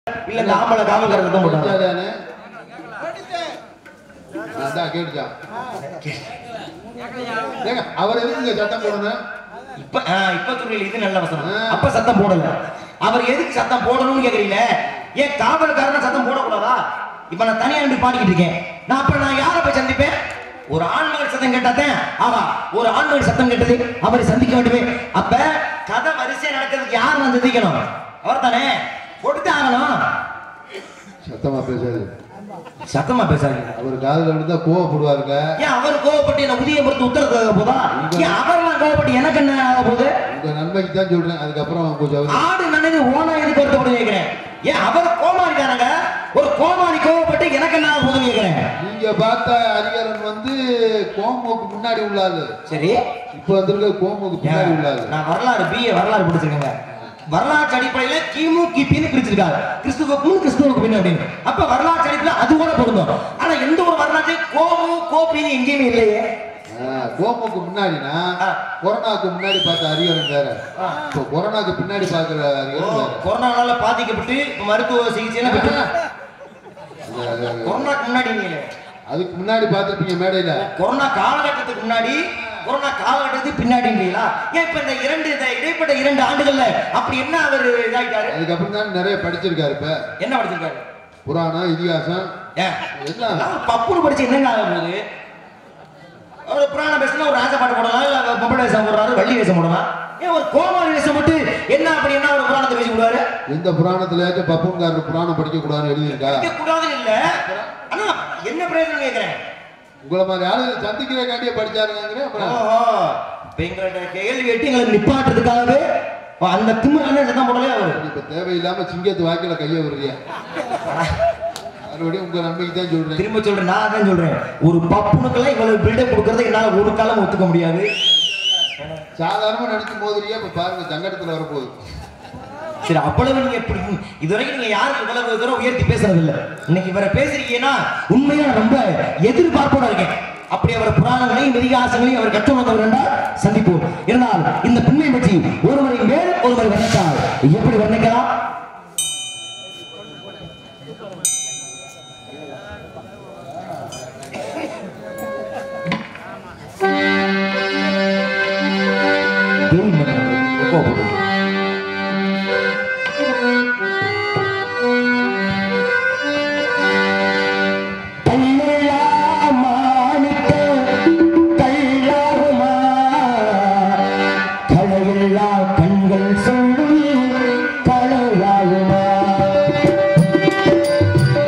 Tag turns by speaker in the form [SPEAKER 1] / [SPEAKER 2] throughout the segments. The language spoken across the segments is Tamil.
[SPEAKER 1] இல்ல இந்த ஆம்பளை காவல்காரர் தான் போட்டாங்க
[SPEAKER 2] கேட்டாதானே? அதான் கேட்டுச்சான் ஏங்க, அவர் எதுக்குங்க சட்டம் போடணும்
[SPEAKER 1] இப்ப ஆ, இப்ப துறையில் இது நல்ல வசனம்
[SPEAKER 2] ஆ.
[SPEAKER 1] அப்ப சத்தம் போடல அவர் எதுக்கு சத்தம் போடணும்னு கேக்குறீங்க ஏன் காவல்காரன் சத்தம் போடக்கூடாதா இப்ப நான் தனியா நின்று பாடிக்கிட்டு இருக்கேன் நான் அப்புறம் நான் யாரை போய் சந்திப்பேன் ஒரு ஆண்மகள் சத்தம் கேட்டாத்தேன் ஆமா ஒரு ஆண்மகள் சத்தம் கேட்டது அவரை சந்திக்க வேண்டுமே அப்ப கதை வரிசை நடக்கிறதுக்கு யார் நான் சந்திக்கணும் அவர் தானே கொடுத்து ஆகணும்
[SPEAKER 2] சத்தமா பேசாது
[SPEAKER 1] சத்தமா பேசாதீங்க
[SPEAKER 2] அவர் காதுல விழுந்தா கோவப்படுவாருங்க
[SPEAKER 1] ஏன் அவர் கோவப்பட்டு என்ன உதயம் பொறுத்து உத்தரவு போதா ஏன் அவர்லாம் கோவப்பட்டு எனக்கு என்ன ஆக போகுது
[SPEAKER 2] உங்க நன்மைக்கு தான் சொல்றேன் அதுக்கப்புறம் கொஞ்சம் அவரு-
[SPEAKER 1] ஆடு நனது ஓனா எதுக்கு வருத்தப்பட்டு கேட்கிறேன் ஏன் அவர் கோமாளிக்காரங்க ஒரு கோமாளி கோவப்பட்டு எனக்கு என்ன ஆக போகுதுன்னு கேட்கிறேன்
[SPEAKER 2] நீங்க பார்த்த அதிகாரன் வந்து கோமுக்கு முன்னாடி உள்ளாது
[SPEAKER 1] சரி
[SPEAKER 2] இப்ப வந்திருக்க கோமுக்கு பின்னாடி உள்ளாது
[SPEAKER 1] நான் வரலாறு பிஏ வரலாறு படிச்சிருக்கேங்க வரலாற்று அடிப்படையில கிமு கிபின்னு பிரிச்சிருக்காங்க கிறிஸ்துவுக்கு முன் கிறிஸ்துவுக்கு பின் அப்படின்னு அப்ப வரலாற்று அடிப்படையில அது கூட பொருந்தும் ஆனா எந்த ஒரு வரலாற்று கோமு கோபின்னு எங்கேயுமே இல்லையே
[SPEAKER 2] கோமுக்கு முன்னாடினா
[SPEAKER 1] ஆ.
[SPEAKER 2] கொரோனாக்கு முன்னாடி பார்த்த அதிகாரம் வேற
[SPEAKER 1] ஆ.
[SPEAKER 2] இப்போ கொரோனாக்கு பின்னாடி பார்க்கிற
[SPEAKER 1] ஓ,
[SPEAKER 2] அதிகாரம் வேற
[SPEAKER 1] கொரோனானால பாதிக்கப்பட்டு இப்ப மருத்துவ சிகிச்சை எல்லாம் பெற்று
[SPEAKER 2] அது- அது-
[SPEAKER 1] கொரோனாக்கு முன்னாடி நீங்களே
[SPEAKER 2] அதுக்கு முன்னாடி பார்த்துருப்பீங்க மேடையில
[SPEAKER 1] கொரோனா காலகட்டத்துக்கு முன்னாடி கொரோனா காலகட்டத்துக்கு பின்னாடிங்களா ஏன் இப்ப இந்த இரண்டு இந்த இடைப்பட்ட இரண்டு ஆண்டுகள்ல அப்படி என்ன அவர் இதாயிட்டாரு
[SPEAKER 2] அதுக்கப்புறம் தான் நிறைய படிச்சிருக்காரு இப்ப
[SPEAKER 1] என்ன படிச்சிருக்காரு
[SPEAKER 2] புராணம் இதிகாசம்
[SPEAKER 1] ஏன்
[SPEAKER 2] எல்லாம்
[SPEAKER 1] எல்லாம் ஒரு பப்புனு படிச்சு என்னங்க ஆக போகுது ஒரு புராண பேசினா ஒரு ராஜா பாட்டு போடலாம் இல்ல பொம்பளை வேஷம் போடுறாரு வள்ளி வேஷம் போடலாம் ஏன் ஒரு கோமாளி வேஷம் மட்டும் என்ன அப்படி என்ன ஒரு புராணத்தை பேசி விடுவாரு
[SPEAKER 2] எந்த புராணத்திலேயாச்சும் பப்புன்காரர் புராணம் படிக்க கூடாதுன்னு எழுதியிருக்கா
[SPEAKER 1] வைக்க கூடாதுன்னு இல்ல ஆனா என்ன பிரயோஜனம் கேக்குறேன்
[SPEAKER 2] உங்களை மாதிரி ஆளுகளை சந்திக்கிறக்காண்டியே படிச்சாருங்கிறேன் அப்புறம்
[SPEAKER 1] ஓஹோ இப்ப எங்கள்ட்ட கேள்வி கேட்டு எங்களை நிப்பாட்டுறதுக்காகவே அந்த திமிரான சத்தம் போடலே அவரு
[SPEAKER 2] இப்ப தேவையில்லாம சிங்கத்து வாக்கில கைய விடுறிய மறுபடியும் உங்க நன்மைக்கு தான் சொல்றேன்
[SPEAKER 1] திரும்ப சொல்றேன் நான் அதான் சொல்றேன் ஒரு பப்புனுக்கெல்லாம் இவ்வளவு பில்டப் கொடுக்கறது என்னால ஒரு காலம் ஒத்துக்க முடியாது
[SPEAKER 2] சாதாரணமா நினைக்கும் போதுலயே இப்ப பாருங்க சங்கடத்துல வரப்போகுது
[SPEAKER 1] சரி அவ்வளவு நீங்க எப்படி இதுவரைக்கும் நீங்க யாருக்கு இவ்வளவு தூரம் உயர்த்தி பேசுறது இல்ல இன்னைக்கு இவரை பேசுறீங்கன்னா உண்மையா நான் ரொம்ப எதிர்பார்ப்போட இருக்கேன் அப்படி அவர் புராணங்களையும் இதிகாசங்களையும் அவர் கற்று வந்தவர் என்றால் சந்திப்போம் இருந்தால் இந்த பெண்ணை பற்றி ஒருவரை மேல் ஒருவர் வர்ணித்தால் எப்படி வர்ணிக்கலாம் தேவி மகன் கோபப்படுது கல்லா மாணிக்க கல்லாகுமா கலையில்லா கண்கள் சொல்லும் கலையாகுமா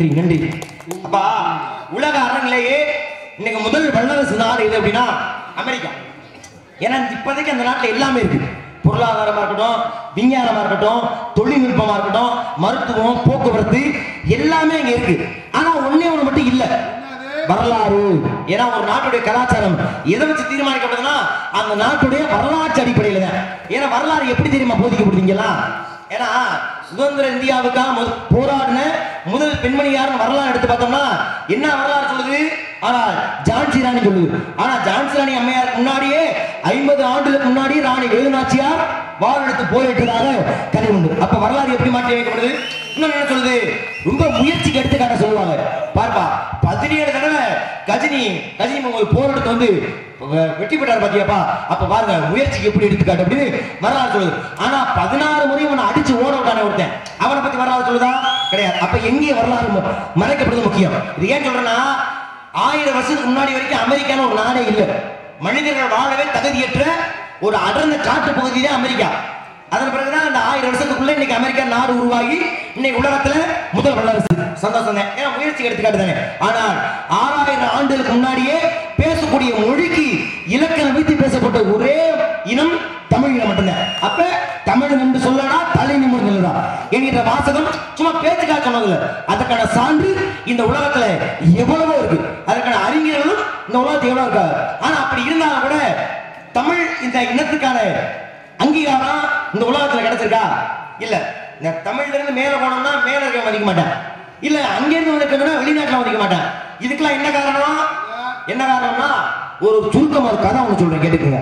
[SPEAKER 1] நன்றி நன்றி அப்பா உலக அரங்கிலேயே இன்னைக்கு முதல் வல்லரசு நாடு எது அப்படின்னா அமெரிக்கா ஏன்னா இப்போதைக்கு அந்த நாட்டில் எல்லாமே இருக்கு பொருளாதாரமா இருக்கட்டும் விஞ்ஞானமா இருக்கட்டும் தொழில்நுட்பமா இருக்கட்டும் மருத்துவம் போக்குவரத்து எல்லாமே இங்க இருக்கு ஆனா ஒண்ணே ஒண்ணு மட்டும் இல்ல வரலாறு ஏன்னா ஒரு நாட்டுடைய கலாச்சாரம் எதை வச்சு தீர்மானிக்கப்படுதுன்னா அந்த நாட்டுடைய வரலாற்று அடிப்படையில தான் ஏன்னா வரலாறு எப்படி தெரியுமா போதிக்கப்படுறீங்களா ஏன்னா சுதந்திர இந்தியாவுக்காக முத- போராடின முதல் பெண்மணி யாருன்னு வரலாறு எடுத்து பார்த்தோம்னா என்ன வரலாறு சொல்லுது ஆனா ஜான்சி ராணி சொல்லுது ஆனா ஜான்சி ராணி அம்மையாருக்கு முன்னாடியே ஐம்பது ஆண்டுகளுக்கு முன்னாடி ராணி வேலுநாச்சியார் வாள் எடுத்து போரிட்டதாக கதை உண்டு அப்ப வரலாறு எப்படி மாற்றி வைக்கப்படுது இன்னும் என்ன சொல்லுது ரொம்ப முயற்சிக்கு எடுத்துக்காட்ட சொல்லுவாங்க பார்ப்பா பதினேழு தடவை கஜினி கஜினி உங்களுக்கு போர் எடுத்து வந்து வெ- வெற்றி பெற்றார் பாத்தியாப்பா அப்ப பாருங்க முயற்சிக்கு எப்படி எடுத்துக்காட்டு அப்படின்னு வரலாறு சொல்லுது ஆனா பதினாறு முறை அவனை அடிச்சு ஓட விட்டானே ஒருத்தன் அவனை பத்தி வரலாறு சொல்லுதா கிடையாது அப்ப எங்கே வரலாறு ம- மறைக்கப்படுறது முக்கியம் இது ஏன் சொல்றேன்னா ஆயிரம் வருஷத்துக்கு முன்னாடி வரைக்கும் அமெரிக்கான ஒரு நாடே இல்ல மனிதர்கள் வாழவே தகுதியற்ற ஒரு அடர்ந்த காட்டு பகுதி தான் அமெரிக்கா அதன் பிறகுதான் அந்த ஆயிரம் வருஷத்துக்குள்ள இன்னைக்கு அமெரிக்கா நாடு உருவாகி இன்னைக்கு உலகத்துல முதல் வல்லரசு சந்தோஷம் தான் ஏன்னா முயற்சி எடுத்துக்காட்டு தானே ஆனால் ஆறாயிரம் ஆண்டுகளுக்கு முன்னாடியே பேசக்கூடிய மொழிக்கு இலக்கணம் வைத்து பேசப்பட்ட ஒரே இனம் தமிழ் இனம் மட்டும்தான் அப்ப தமிழ் என்று சொல்லனா தலை நிமிர்ந்து நில்லுதா என்கிற வாசகம் சும்மா பேச்சுக்காக சொன்னதில்ல அதற்கான சான்று இந்த உலகத்துல எவ்வளவோ இருக்கு அதற்கான அறிஞர்களும் இந்த உலகத்துல எவ்வளவு இருக்காங்க ஆனா அப்படி இருந்தாலும் கூட தமிழ் இந்த இனத்துக்கான அங்கீகாரம் இந்த உலகத்துல கிடைச்சிருக்கா இல்ல இந்த தமிழ்ல இருந்து மேல போனோம்னா மேல இருக்க மதிக்க மாட்டேன் இல்ல அங்க இருந்து வந்திருக்கவங்க வெளிநாட்டுல மதிக்க மாட்டேன் இதுக்கெல்லாம் என்ன காரணம் என்ன காரணம்னா ஒரு சுருக்கம் ஒரு கதை ஒன்று சொல்றேன் கேட்டுக்கோங்க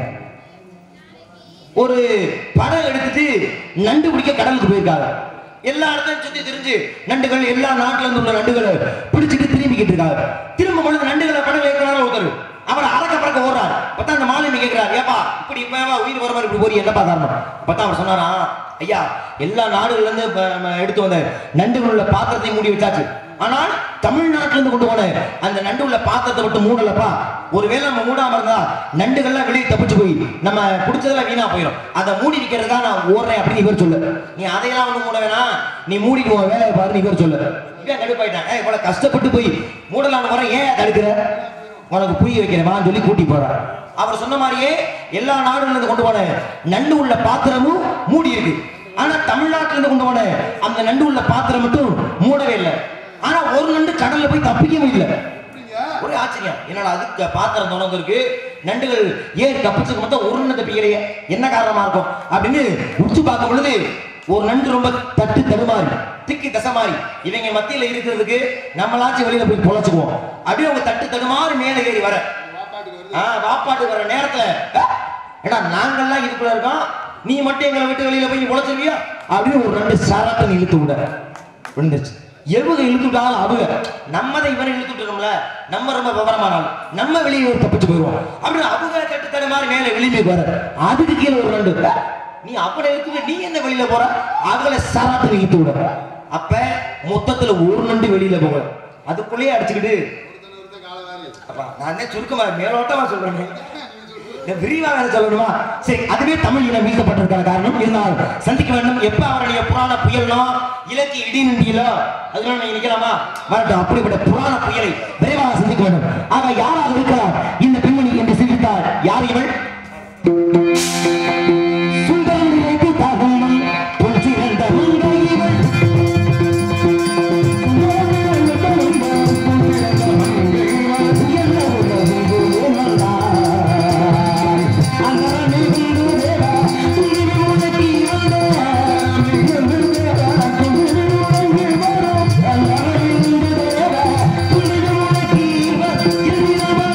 [SPEAKER 1] ஒரு படம் எடுத்துட்டு நண்டு பிடிக்க கடலுக்கு போயிருக்காங்க எல்லா இடத்தையும் சுத்தி திரிஞ்சு நண்டுகள் எல்லா நாட்டுல இருந்து உள்ள நண்டுகளை பிடிச்சிட்டு திரும்பிக்கிட்டு இருக்காங்க திரும்ப பொழுது நண்டுகளை படம் ஏற்கிறாரு ஒருத்தர் அவர் அறக்க பறக்க ஓடுறாரு பார்த்தா அந்த மாலினி கேட்கிறார் ஏப்பா இப்படி இப்ப உயிர் வர மாதிரி இப்படி போறீங்க என்னப்பா காரணம் பார்த்தா அவர் சொன்னாரா ஐயா எல்லா நாடுகள்ல இருந்து இப்ப நம்ம எடுத்து வந்த நண்டுகள் உள்ள பாத்திரத்தை மூடி வச்சாச்சு ஆனால் தமிழ்நாட்டுல இருந்து கொண்டு போன அந்த நண்டு உள்ள பாத்திரத்தை மட்டும் மூடலப்பா ஒருவேளை நம்ம மூடாம இருந்தா நண்டுகள்லாம் வெளியே தப்பிச்சு போய் நம்ம பிடிச்சதெல்லாம் வீணா போயிடும் அதை மூடி வைக்கிறதா நான் ஓடுறேன் அப்படின்னு இவர் சொல்லு நீ அதையெல்லாம் ஒண்ணு மூட வேணாம் நீ மூடிட்டு உன் வேலையை பாருன்னு இவர் சொல்லு இவன் கடுப்பாயிட்டான் ஏய் இவ்வளவு கஷ்டப்பட்டு போய் மூடலாம்னு போறேன் ஏன் தடுக்கிற உனக்கு புரிய வைக்கிறேன் வான்னு சொல்லி கூட்டி போறார் அவர் சொன்ன மாதிரியே எல்லா நாடுல இருந்து கொண்டு போன நண்டு உள்ள பாத்திரமும் மூடி இருக்கு ஆனா தமிழ்நாட்டுல இருந்து கொண்டு போன அந்த நண்டு உள்ள பாத்திரம் மட்டும் மூடவே இல்லை ஆனா ஒரு நண்டு கடல்ல போய் தப்பிக்கவும் இல்லை ஒரே ஆச்சரியம் என்னடா அதுக்கு பாத்திரம் தொடர்ந்து இருக்கு நண்டுகள் ஏன் தப்பிச்சுக்கு மொத்தம் ஒரு நண்டு தப்பிக்கலையே என்ன காரணமா இருக்கும் அப்படின்னு உச்சு பார்க்கும் பொழுது ஒரு நண்டு ரொம்ப தட்டு தடுமாறி திக்கி தசமாறி இவங்க மத்தியில இருக்கிறதுக்கு நம்மளாச்சும் வெளியில போய் பொழைச்சுக்குவோம் அப்படியே அவங்க தட்டு தடுமாறி மேலே ஏறி வர ஆ, வாப்பாட்டுக்கு வர நேரத்துல "ஆ, ஏடா நாங்கெல்லாம் இதுக்குள்ள இருக்கோம் நீ மட்டும் எங்களை விட்டு வெளியில போய் பொழைச்சிருவியா அப்படின்னு ஒரு ரெண்டு சரத்தை இழுத்து விட விழுந்துருச்சு எவ்வளவு இழுத்து விட்டாலும் அவங்க நம்ம தான் இவனை இழுத்து விட்டுறோம்ல நம்ம ரொம்ப விவரமான ஆள் நம்ம வெளியே ஒரு தப்பிச்சு போயிடுவோம் அப்படின்னு அவங்க கட்டு தடை மாதிரி மேல வெளியே வர அதுக்கு கீழே ஒரு ரெண்டு "ஆ, நீ அவனை இழுத்து நீ என்ன வெளியில போற அவங்கள சராத்தை இழுத்து விட அப்ப மொத்தத்துல ஒரு நண்டு வெளியில போகல அதுக்குள்ளேயே அடிச்சுக்கிட்டு அப்பா நான் தான் சுருக்கமா மேலோட்டமா சொல்றேன் இந்த விரிவா வேற சொல்லணுமா சரி அதுவே தமிழ் இனம் வீழ்த்தப்பட்டிருக்கிற காரணம் இருந்தால் சந்திக்க வேண்டும் எப்ப அவருடைய புராண புயலோ இலக்கிய இடி நின்றீங்களோ அதனால நீங்க நிக்கலாமா வரட்டும் அப்படிப்பட்ட புராண புயலை விரைவாக சந்திக்க வேண்டும் ஆக யாராக இருக்கிறார் இந்த பெண்மணி என்று சிரித்தார் யார் இவள் சுந்தரம் நிலைத்து தகவல் பொன்சிறந்த மங்கை இவள் Yeah.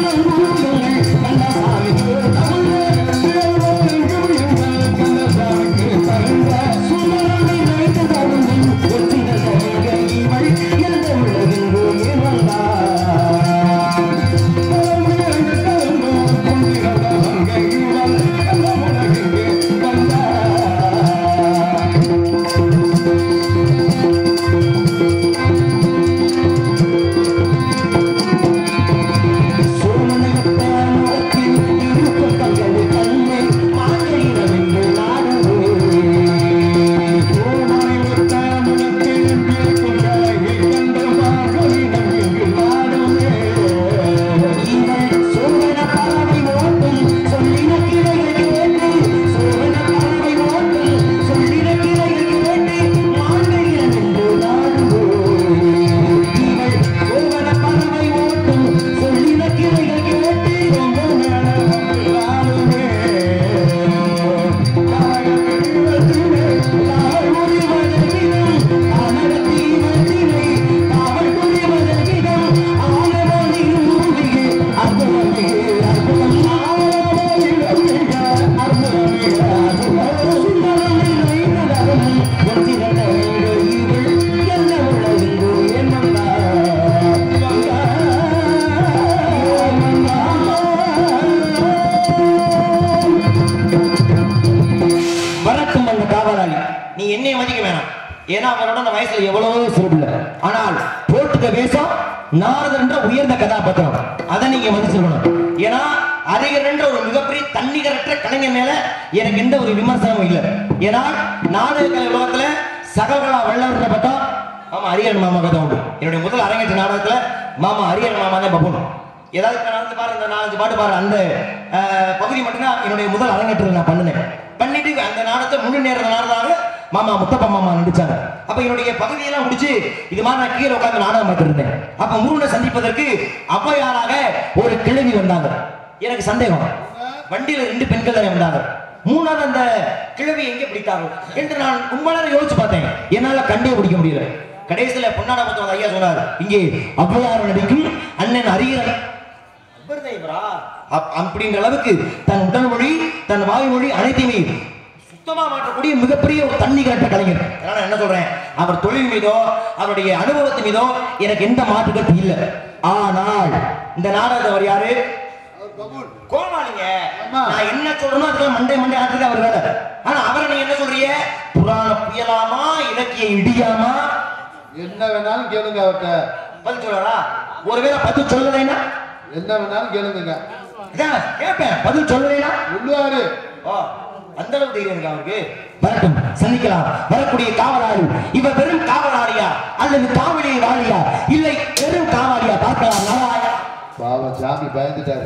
[SPEAKER 1] வேஷம் நாரதர் என்ற உயர்ந்த கதாபாத்திரம் அதை நீங்க மதிச்சிருக்கணும் ஏன்னா அரியர் என்ற ஒரு மிகப்பெரிய தன்னிகரற்ற கலைஞர் மேல எனக்கு எந்த ஒரு விமர்சனமும் இல்லை ஏன்னா நாடக கலை உலகத்துல சகலகலா வல்லவர்களை பார்த்தா ஆமா அரியன் மாமா கதை உண்டு என்னுடைய முதல் அரங்கேற்ற நாடகத்துல மாமா அரியன் மாமா தான் பப்புன் ஏதாவது இப்ப நான் வந்து பாரு இந்த நாலஞ்சு பாட்டு பாரு அந்த அஹ், பகுதி மட்டும்தான் என்னுடைய முதல் அரங்கேற்றத்தை நான் பண்ணினேன் பண்ணிட்டு அந்த நாடகத்தை முழு நேர நாடகமாக மாமா முத்தப்பா மாமா நடிச்சாங்க அப்ப என்னுடைய பகுதியெல்லாம் முடிச்சு இது மாதிரி நான் கீழே உட்கார்ந்து நாடகம் பார்த்துட்டு இருந்தேன் அப்ப முருகனை சந்திப்பதற்கு ஔவையாராக ஒரு கிழவி வந்தாங்க எனக்கு சந்தேகம் வண்டியில ரெண்டு பெண்கள் தானே வந்தாங்க மூணாவது அந்த கிழவி எங்கே பிடித்தாரோ என்று நான் உண்மையான யோசிச்சு பார்த்தேன் என்னால கண்டே பிடிக்க முடியல கடைசியில பொன்னாட புத்தகம் ஐயா சொன்னார் இங்கே ஔவையார் நடிக்கும் அண்ணன் அரியர் இவர்தான் இவரா? அப்- அப்படின்ற அளவுக்கு தன் உடல் மொழி தன் வாய்மொழி அனைத்தையுமே சுத்தமா மாற்றக்கூடிய மிகப்பெரிய ஒரு தண்ணி கட்ட கலைஞர் அதனால நான் என்ன சொல்றேன் அவர் தொழில் மீதோ அவருடைய அனுபவத்தின் மீதோ எனக்கு எந்த மாற்று கருத்து இல்லை ஆனால் இந்த நாடகத்தை அவர் யாரு
[SPEAKER 2] அவர் பபுன்
[SPEAKER 1] கோமாளிங்க
[SPEAKER 2] ஆமா.
[SPEAKER 1] நான் என்ன சொல்றேனோ அதுக்கு மண்டே மண்டே ஆட்டுறது அவர் வேலை ஆனா அவரை நீங்க என்ன சொல்றீங்க புராண புயலாமா இலக்கிய இடியாமா
[SPEAKER 2] என்ன வேணாலும் கேளுங்க அவர்கிட்ட
[SPEAKER 1] பதில் சொல்லடா ஒருவேளை பதில் சொல்லலைன்னா
[SPEAKER 2] என்ன வேணாலும் கேளுங்க
[SPEAKER 1] இதான் கேட்பேன் பதில் சொல்லலைன்னா
[SPEAKER 2] உள்ளாரு
[SPEAKER 1] ஓ, அந்த அளவு தைரியம் இருக்கா அவருக்கு வரட்டும் சந்திக்கலாம் வரக்கூடிய காவலாளி இவ வெறும் காவலாளியா அல்லது காவலியை வாழியா இல்லை வெறும் காவலியா பார்க்கலாம் நாராயா
[SPEAKER 2] பாவம் சாமி பயந்துட்டாரு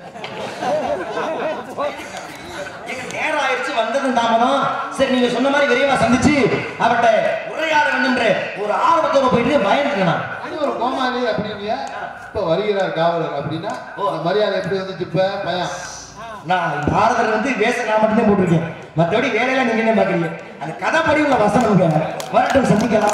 [SPEAKER 1] எங்க நேரம் ஆயிடுச்சு வந்ததும் தாமதம் சரி நீங்க சொன்ன மாதிரி விரைவா சந்திச்சு அவர்கிட்ட உரையாட வேண்டும்ன்ற ஒரு ஆர்வத்தோட போயிட்டு பயந்துட்டேன் நான்.
[SPEAKER 2] அது ஒரு கோமாளி அப்படின்னியா இப்ப வருகிறார் காவலர் அப்படின்னா
[SPEAKER 1] ஓ.
[SPEAKER 2] அந்த மரியாதை எப்படி வந்துச்சு இப்ப பயம்
[SPEAKER 1] நான் இந்த ஆறுதல் வந்து வேச நான் மட்டும்தான் போட்டிருக்கேன் மற்றபடி வேலையெல்லாம் நீங்க என்ன பாக்குறீங்க அந்த கதைப்படி உள்ள வசனங்க வரட்டும் சந்திக்கலாம்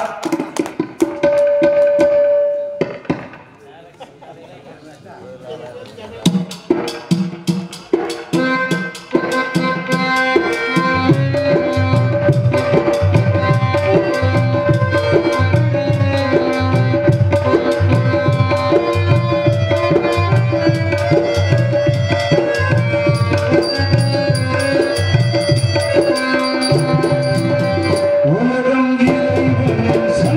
[SPEAKER 3] உலகம் இறைவனின்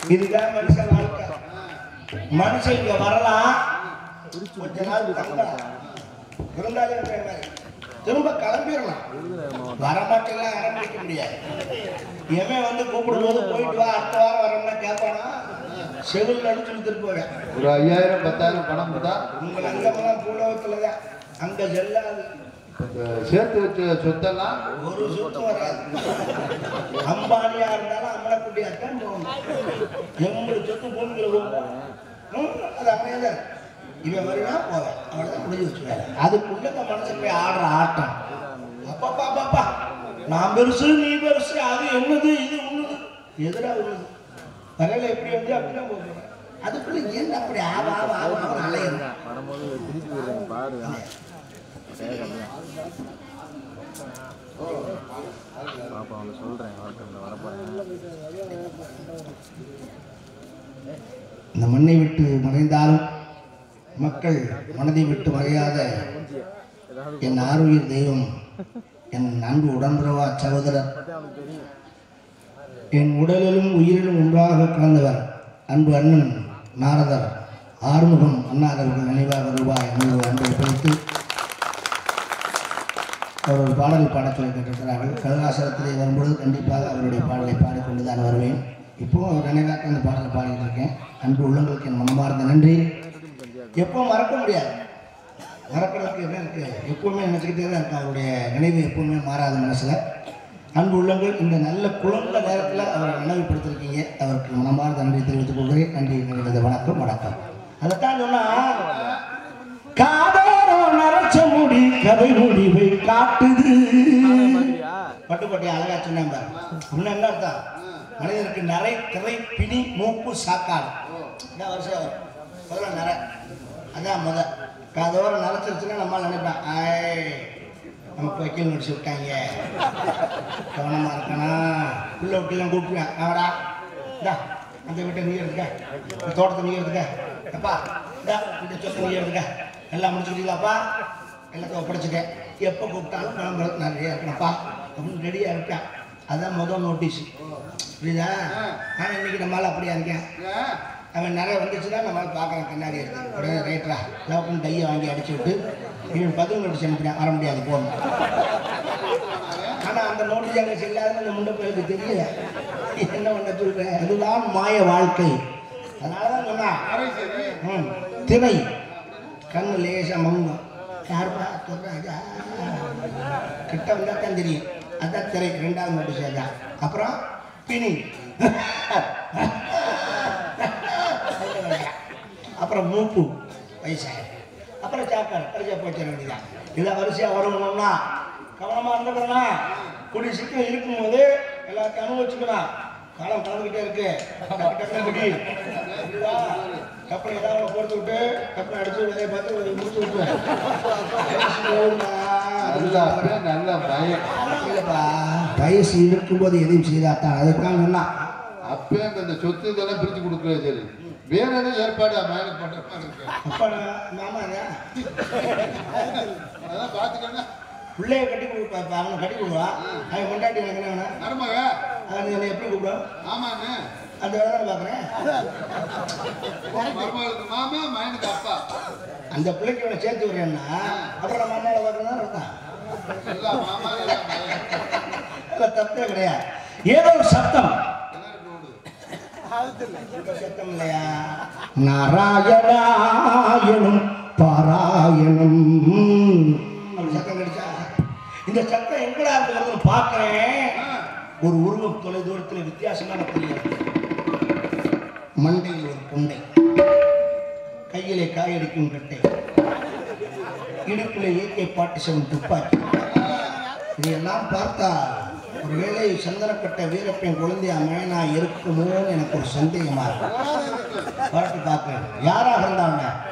[SPEAKER 3] இதுதான் மனுஷன் வாழ்க்கை மனுஷன் இங்க வரலாம் கொஞ்ச நாள் தங்கலாம் இருந்தாலும் இந்த மாதிரி. திரும்ப கிளம்பிடலாம் வரமாட்டெல்லாம் ஆரம்பிக்க முடியாது எவன் வந்து கூப்பிடும்போது போயிட்டு வா அடுத்த வாரம் வரணும்னா கேட்பானா செவில் அடிச்சு இழுத்துட்டு போவேன்
[SPEAKER 2] ஒரு ஐயாயிரம் பத்தாயிரம் பணம் கொடுத்தா
[SPEAKER 3] உங்கள் அங்கமெல்லாம் பூலோகத்தில் தான் அங்கே செல்லாது
[SPEAKER 2] இந்த சேர்த்து வச்ச சொத்தெல்லாம்
[SPEAKER 3] ஒரு சுத்தம் வராது அம்பானியா இருந்தாலும் அம்மனக்குட்டியாத்தான் போகணும் எங்களுக்கு சொத்து பூமியில் போகும் ம், அது அப்படியே தான் இருக்கு. இவன் வருவான் போவேன் அவ்வளோதான் முடிஞ்சு வச்சுருவேன் அதுக்குள்ள இந்த மனசு போய் ஆடுற ஆட்டம் அப்பப்பா அப்பப்பா நான் பெருசு நீ பெருசு அது என்னது இது உண்ணுது எதிரா உள்ளது வரையில எப்படி வந்து அப்படிதான் போகிறேன் அதுக்குள்ள என்ன அப்படி ஆவ ஆவ ஆவ ஆவ அலையுது
[SPEAKER 4] வரும்போது திருப்பி வருங்க பாரு பாப்பா அவனை சொல்கிறேன் வரட்டும் வரப்போகிறேன்
[SPEAKER 3] இந்த மண்ணை விட்டு மறைந்தாலும் மக்கள் மனதை விட்டு மறையாத என் ஆரோக்கிய தெய்வம் என் அன்பு உடன்பிறவா சகோதரர் என் உடலிலும் உயிரிலும் ஒன்றாக கலந்தவர் அன்பு அண்ணன் நாரதர் ஆறுமுகம் அண்ணார் அவர்கள் நினைவாக ரூபாய் நூறு அன்பை கொடுத்து அவர் ஒரு பாடல் பாடச் சொல்லி கேட்டிருக்கிறார்கள் கருணாசனத்திலே வரும்பொழுது கண்டிப்பாக அவருடைய பாடலை பாடிக்கொண்டு தான் வருவேன் இப்போ அவர் நினைவாக அந்த பாடலை பாடிட்டு இருக்கேன் அன்பு உள்ளங்களுக்கு என் மனமார்ந்த நன்றி எப்போ மறக்க முடியாது மறக்கிறதுக்கு என்ன இருக்கு எப்பவுமே நினச்சிக்கிட்டே தான் இருக்கு அவருடைய நினைவு எப்பவுமே மாறாத மனசில் அன்பு உள்ளங்கள் இந்த நல்ல குழந்த நேரத்தில் அவரை நினைவுபடுத்திருக்கீங்க அவருக்கு மனமார்ந்த நன்றி தெரிவித்துக் கொள்கிறேன் நன்றி நிறைந்த வணக்கம் வணக்கம் அதைத்தான் சொன்னா காதோரோ நரைச்ச முடி கதை முடிவை காட்டுது பட்டுக்கோட்டை அழகா சொன்னேன் பாரு இன்னும் என்ன அர்த்தம் மனிதனுக்கு நரை திரை பிணி மூப்பு சாக்காடு இதான் வருஷம் வரும் முதல்ல நரை அதான் முத காதோரம் நரைச்சிருச்சுன்னா நம்ம நினைப்பேன் ஆய் நமக்கு வைக்கல் நடிச்சு விட்டாங்க கவனமா இருக்கணும் உள்ள விட்டுலாம் கூப்பிடுவேன் அவடா இந்தா அந்த வீட்டை நீ எடுத்துக்க இந்த தோட்டத்தை நீ எடுத்துக்க அப்பா இந்தா இந்த சொத்தை நீ எடுத்துக்க எல்லாம் முடிச்சுக்கிட்டீங்களாப்பா எல்லாத்தையும் ஒப்படைச்சிட்டேன் எப்போ கூப்பிட்டாலும் கிளம்புறது நான் ரெடியாக இருக்கணும்ப்பா அப்படின்னு ரெடியாக இருக்கேன் அதான் முதல் நோட்டீஸ் புரியுதா நான் இன்னைக்கு நம்மளால் அப்படியா இருக்கேன் அவன் நிறைய வந்துச்சுன்னா நம்மளால் பார்க்குறான் கண்ணாடி எடுத்து உடனே ரைட்டரா லவக்குன்னு கையை வாங்கி அடிச்சு விட்டு இவன் பதிவு நோட்டீஸ் அனுப்பினேன் வர முடியாது போகணும் ஆனால் அந்த நோட்டீஸ் அங்கே செல்லாதுன்னு அந்த முண்டை போய் தெரியல என்ன பண்ண சொல்கிறேன் அதுதான் மாய வாழ்க்கை அதனால தான் சொன்னா ம் திரை கண்ணு லேசா மங்கும் யாருப்பா சொல்றாஜா கிட்ட வந்தா தான் தெரியும் அதான் திரை ரெண்டாவது நோட்டீஸ் அதான் அப்புறம் பினி அப்புறம் மூப்பு வயசாயிரம் அப்புறம் சாப்பாடு வரிசையாக போச்சிட வேண்டியதான் இதை வரிசையாக வரணும்னா கவனமாக இருந்துக்கிறனா குடி சீக்கிரம் இருக்கும்போது எல்லாத்தையும் அனுபவிச்சுக்கலாம் காலம் கலந்துக்கிட்டே இருக்கு டக்கு டக்குனு குடி புரியுதா? கப்பல் ஏதாவது ஒண்ணு போட்டு விட்டு கப்பல் அடிச்சு வேலையை பார்த்து ஒரு முடிச்சு விட்டுருவேன் வயசு ஓடுமா.
[SPEAKER 2] நல்ல அப்பே நல்ல பயம்
[SPEAKER 3] இல்லைப்பா வயசு இருக்கும்போது எதையும் செய்தாத்தான் அதுக்காக சொன்னா
[SPEAKER 2] அப்பே அந்த சொத்து இதெல்லாம் பிரிச்சு கொடுக்குறது சரி வேற எதுவும் ஏற்பாடு மேனேஜ் பண்ற மாதிரி இருக்கு
[SPEAKER 3] அப்பா மாமா
[SPEAKER 2] அதான் பாத்துக்கணும்
[SPEAKER 3] பிள்ளைய கட்டி கொடுப்பா இப்ப அவனை கட்டி கொடுவான் அவன் கொண்டாட்டி எனக்கு என்ன வேணும்
[SPEAKER 2] மருமக
[SPEAKER 3] அவன் என்னை எப்படி கூப்பிடும்
[SPEAKER 2] ஆமாண்ணே
[SPEAKER 3] அந்த வேலை தானே பார்க்குறேன்
[SPEAKER 2] மருமகளுக்கு மாமா மயனுக்கு அப்பா
[SPEAKER 3] அந்த பிள்ளைக்கு இவனை சேர்த்து விடுறேன்னா அப்புறம் நம்ம அம்மாவை பார்க்கணும் தான் இருக்கான்
[SPEAKER 2] எல்லாம் மாமா எல்லாம் மயன்.
[SPEAKER 3] அதில் தப்பே கிடையாது ஏதோ ஒரு சத்தம்
[SPEAKER 2] கிணறு ரோடு.
[SPEAKER 3] இப்ப சத்தம் இல்லையா நாராயணாயணம் பாராயணம் அப்படி சத்தம் கிடைச்சா இந்த சத்தம் எங்கடா இருக்கிறது பார்க்கிறேன் ஒரு உருவம் தொலை தூரத்தில் வித்தியாசமான தெரியும் மண்டையில் ஒரு புண்டை கையிலே காயடிக்கும் கட்டை இடுப்பிலே ஏகே பாட்டு செவன் துப்பாக்கி இதையெல்லாம் பார்த்தா ஒருவேளை சந்தனப்பட்ட வீரப்பெண் குழந்தையா மயனா இருக்குமோன்னு எனக்கு ஒரு சந்தேகமா இருக்கு பாட்டு பார்க்கிறேன் யாராக இருந்தாங்க